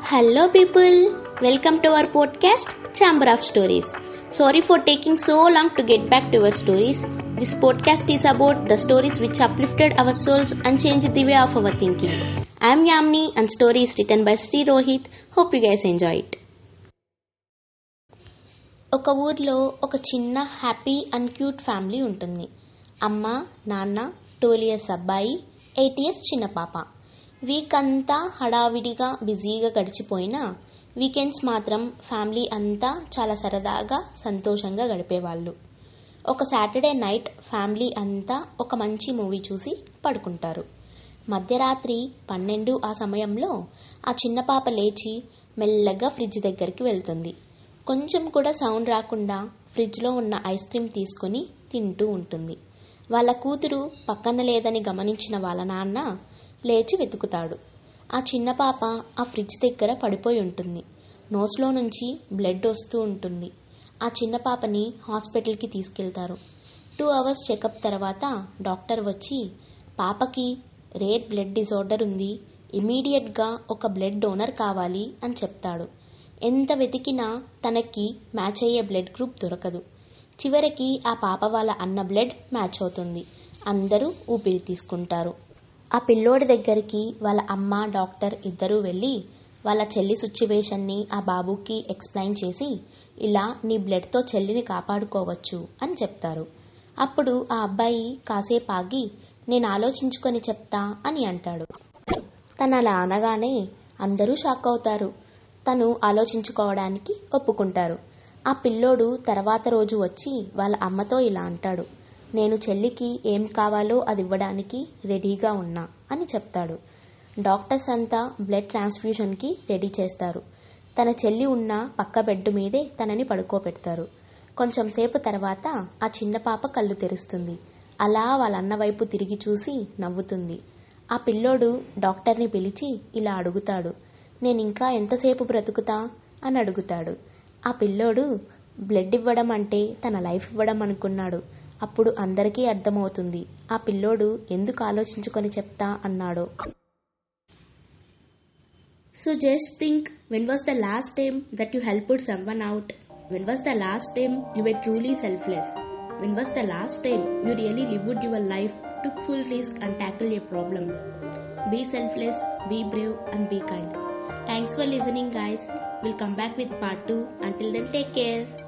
Hello, people. Welcome to our podcast, Chamber of Stories. Sorry for taking so long to get back to our stories. This podcast is about the stories which uplifted our souls and changed the way of our thinking. I am Yamni, and story is written by Sri Rohit. Hope you guys enjoy it. ఒక ఊర్లో ఒక చిన్న happy and cute family ఉంటుంది అమ్మ నాన్న టోల్ years అబ్బాయి eight years చిన్న పాప వీక్ అంతా హడావిడిగా బిజీగా గడిచిపోయినా వీకెండ్స్ మాత్రం ఫ్యామిలీ అంతా చాలా సరదాగా సంతోషంగా గడిపేవాళ్ళు ఒక సాటర్డే నైట్ ఫ్యామిలీ అంతా ఒక మంచి మూవీ చూసి పడుకుంటారు మధ్యరాత్రి పన్నెండు ఆ సమయంలో ఆ చిన్న పాప లేచి మెల్లగా ఫ్రిడ్జ్ దగ్గరికి వెళ్తుంది కొంచెం కూడా సౌండ్ రాకుండా ఫ్రిడ్జ్లో ఉన్న ఐస్ క్రీమ్ తీసుకొని తింటూ ఉంటుంది వాళ్ళ కూతురు పక్కన లేదని గమనించిన వాళ్ళ నాన్న లేచి వెతుకుతాడు ఆ చిన్న పాప ఆ ఫ్రిడ్జ్ దగ్గర పడిపోయి ఉంటుంది నోస్లో నుంచి బ్లడ్ వస్తూ ఉంటుంది ఆ చిన్న పాపని హాస్పిటల్కి తీసుకెళ్తారు టూ అవర్స్ చెకప్ తర్వాత డాక్టర్ వచ్చి పాపకి రేర్ బ్లడ్ డిజార్డర్ ఉంది ఇమీడియట్గా ఒక బ్లడ్ డోనర్ కావాలి అని చెప్తాడు ఎంత వెతికినా తనకి మ్యాచ్ అయ్యే బ్లడ్ గ్రూప్ దొరకదు చివరికి ఆ పాప వాళ్ళ అన్న బ్లడ్ మ్యాచ్ అవుతుంది అందరూ ఊపిరి తీసుకుంటారు ఆ పిల్లోడి దగ్గరికి వాళ్ళ అమ్మ డాక్టర్ ఇద్దరూ వెళ్ళి వాళ్ళ చెల్లి సిచ్యువేషన్ని ఆ బాబుకి ఎక్స్ప్లెయిన్ చేసి ఇలా నీ బ్లడ్తో చెల్లిని కాపాడుకోవచ్చు అని చెప్తారు అప్పుడు ఆ అబ్బాయి కాసేపు ఆగి నేను ఆలోచించుకొని చెప్తా అని అంటాడు తను అలా అనగానే అందరూ షాక్ అవుతారు తను ఆలోచించుకోవడానికి ఒప్పుకుంటారు ఆ పిల్లోడు తర్వాత రోజు వచ్చి వాళ్ళ అమ్మతో ఇలా అంటాడు నేను చెల్లికి ఏం కావాలో అది ఇవ్వడానికి రెడీగా ఉన్నా అని చెప్తాడు డాక్టర్స్ అంతా బ్లడ్ ట్రాన్స్ఫ్యూషన్కి రెడీ చేస్తారు తన చెల్లి ఉన్న పక్క బెడ్ మీదే తనని పడుకోబెడతారు కొంచెం సేపు తర్వాత ఆ చిన్న పాప కళ్ళు తెరుస్తుంది అలా వాళ్ళ అన్న వైపు తిరిగి చూసి నవ్వుతుంది ఆ పిల్లోడు డాక్టర్ని పిలిచి ఇలా అడుగుతాడు నేను ఇంకా ఎంతసేపు బ్రతుకుతా అని అడుగుతాడు ఆ పిల్లోడు బ్లడ్ ఇవ్వడం అంటే తన లైఫ్ ఇవ్వడం అనుకున్నాడు అప్పుడు అందరికీ అర్థమవుతుంది ఆ పిల్లోడు ఎందుకు ఆలోచించుకొని చెప్తా అన్నాడో so just think when was the last time that you helped someone out when was the last time you were truly selfless when was the last time you really lived your life took full risk and tackle a problem be selfless be brave and be kind Thanks for listening, guys. We'll come back with part 2. Until then, take care.